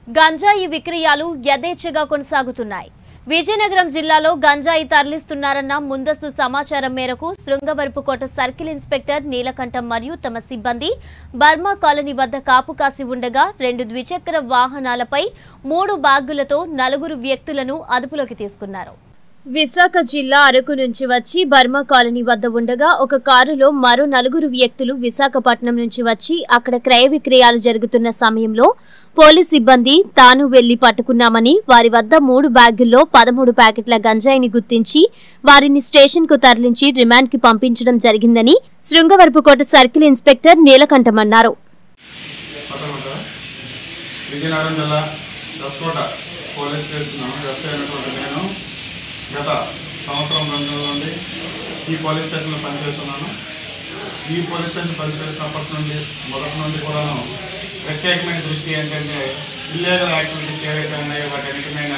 గంజాయి విక్రయాలు యథేచ్ఛగా కొనసాగుతున్నాయి విజయనగరం జిల్లాలో గంజాయి తరలిస్తున్నారన్న ముందస్తు సమాచారం మేరకు శృంగవరపుకోట సర్కిల్ ఇన్స్పెక్టర్ నీలకంఠం మరియు తమ సిబ్బంది బర్మా కాలనీ వద్ద కాపు కాసి ఉండగా రెండు ద్విచక్ర వాహనాలపై మూడు బ్యాగులతో నలుగురు వ్యక్తులను అదుపులోకి తీసుకున్నారు విశాఖ జిల్లా అరకు నుంచి వచ్చి బర్మా కాలనీ వద్ద ఉండగా ఒక కారులో మరో నలుగురు వ్యక్తులు విశాఖపట్నం నుంచి వచ్చి అక్కడ క్రయ విక్రయాలు జరుగుతున్న సమయంలో పోలీస్ సిబ్బంది తాను వెళ్లి పట్టుకున్నామని వారి వద్ద మూడు బ్యాగుల్లో పదమూడు ప్యాకెట్ల గంజాయిని గుర్తించి వారిని స్టేషన్ కు తరలించి రిమాండ్ కి పంపించడం జరిగిందని శృంగవరపుకోట సర్కిల్ ఇన్స్పెక్టర్ నీలకంఠం అన్నారు పట్టణంలో విజయనగరం జిల్లా దసుకోట పోలీస్ స్టేషన్ ఎస్ఐ అయినటువంటి నేను గత సంవత్సరం రెండు నుండి ఈ పోలీస్ స్టేషన్లో పనిచేస్తున్నాను ఈ పోలీస్ స్టేషన్ పనిచేసినప్పటి నుండి మొదటి నుండి కూడాను ప్రత్యేకమైన దృష్టి ఏంటంటే ఇల్లీగల్ యాక్టివిటీస్ ఏవైతే ఉన్నాయో వాటి అన్నిటిమైన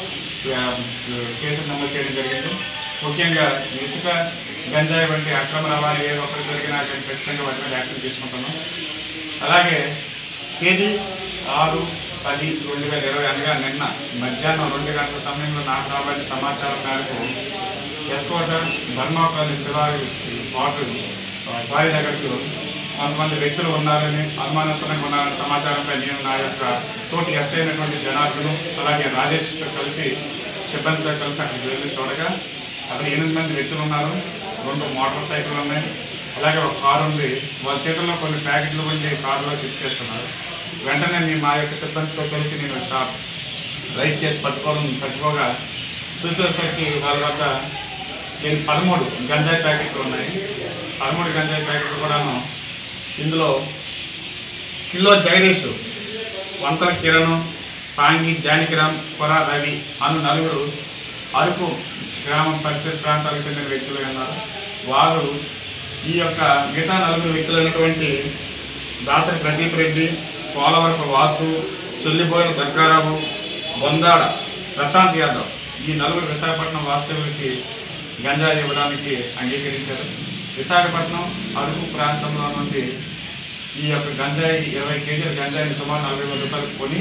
కేసులు నమోదు చేయడం జరిగింది ముఖ్యంగా ఇసుక గంజాయి వంటి అక్రమ రవాణా ఏ ఒక్కటి జరిగినా కానీ ఖచ్చితంగా వాటి మీద యాక్షన్ తీసుకుంటున్నాం అలాగే తేదీ ఆరు పది రెండు వేల ఇరవై అనగా నిన్న మధ్యాహ్నం రెండు గంటల సమయంలో నాకు రాబడిన సమాచారం మేరకు ఎస్కోట బర్మాపల్లి శివారి వాటర్ వారి దగ్గరకు కొంతమంది వ్యక్తులు ఉన్నారని అనుమానాస్పదంగా ఉన్నారని సమాచారంపై నేను నా యొక్క తోటి ఎస్ఐ అయినటువంటి జనార్దను అలాగే రాజేష్తో కలిసి సిబ్బందితో కలిసి అక్కడికి వెళ్ళి చూడగా అక్కడ ఎనిమిది మంది వ్యక్తులు ఉన్నారు రెండు మోటార్ సైకిల్ ఉన్నాయి అలాగే ఒక కారు ఉంది వాళ్ళ చేతుల్లో కొన్ని ప్యాకెట్లు ఉండి కారులో షిఫ్ట్ చేస్తున్నారు వెంటనే మేము మా యొక్క సిబ్బందితో కలిసి నేను షాప్ రైడ్ చేసి పట్టుకోవడం పట్టుకోగా చూసేసరికి వాళ్ళ వద్ద నేను పదమూడు గంజాయి ప్యాకెట్లు ఉన్నాయి పదమూడు గంజాయి ప్యాకెట్లు కూడాను ఇందులో కిలో జగదీష్ వంతల కిరణ్ పాంగి జానకిరామ్ కొర రవి అను నలుగురు అరకు గ్రామం పరిసర ప్రాంతాలకు చెందిన వ్యక్తులు ఉన్నారు వారు ఈ యొక్క మిగతా నలుగురు వ్యక్తులైనటువంటి దాసరి ప్రదీప్ రెడ్డి పోలవరపు వాసు చొల్లిబోయిన దుర్గారావు బొందాడ ప్రశాంత్ యాదవ్ ఈ నలుగురు విశాఖపట్నం వాస్తవులకి గంజాయి ఇవ్వడానికి అంగీకరించారు విశాఖపట్నం అరకు ప్రాంతంలో నుండి ఈ యొక్క గంజాయి ఇరవై కేజీల గంజాయిని సుమారు నలభై వేల రూపాయలకు కొని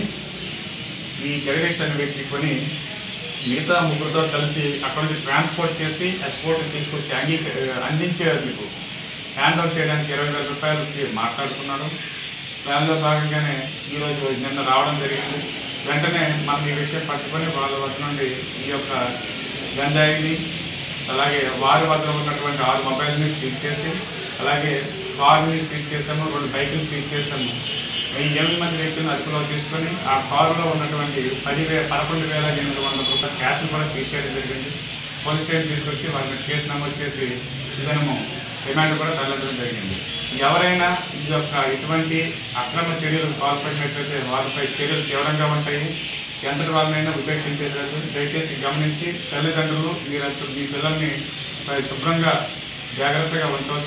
ఈ జగదీష్ అనే వ్యక్తి కొని మిగతా ముగ్గురితో కలిసి అక్కడ నుంచి ట్రాన్స్పోర్ట్ చేసి ఎక్స్పోర్ట్ తీసుకొచ్చి అంగీక అందించేందుకు హ్యాండ్ ఓవర్ చేయడానికి ఇరవై వేల రూపాయలకి మాట్లాడుకున్నారు దానిలో భాగంగానే ఈరోజు నిన్న రావడం జరిగింది వెంటనే మనం ఈ విషయం పట్టుకొని వాళ్ళ వద్ద నుండి ఈ యొక్క గంజాయిని అలాగే వారి వద్ద ఉన్నటువంటి ఆరు మొబైల్ని సీజ్ చేసి అలాగే కార్ని సీజ్ చేసాము రెండు బైకులు సీజ్ చేసాము ఈ ఎనిమిది మంది వ్యక్తులను అదుపులో తీసుకొని ఆ కారులో ఉన్నటువంటి పది వే పదకొండు వేల ఎనిమిది వందల రూపాయల క్యాష్ కూడా సీజ్ చేయడం జరిగింది పోలీస్ స్టేషన్ తీసుకొచ్చి వాళ్ళ మీద కేసు నమోదు చేసి ఇదనము రిమాండ్ కూడా తరలించడం జరిగింది ఎవరైనా ఈ యొక్క ఇటువంటి అక్రమ చర్యలు పాల్పడినట్లయితే వారిపై చర్యలు తీవ్రంగా ఉంటాయి ఎంతటి వాళ్ళనైనా ఉపేక్షించేటట్టు దయచేసి గమనించి తల్లిదండ్రులు మీరంతా మీ పిల్లల్ని శుభ్రంగా జాగ్రత్తగా ఉంచవలసి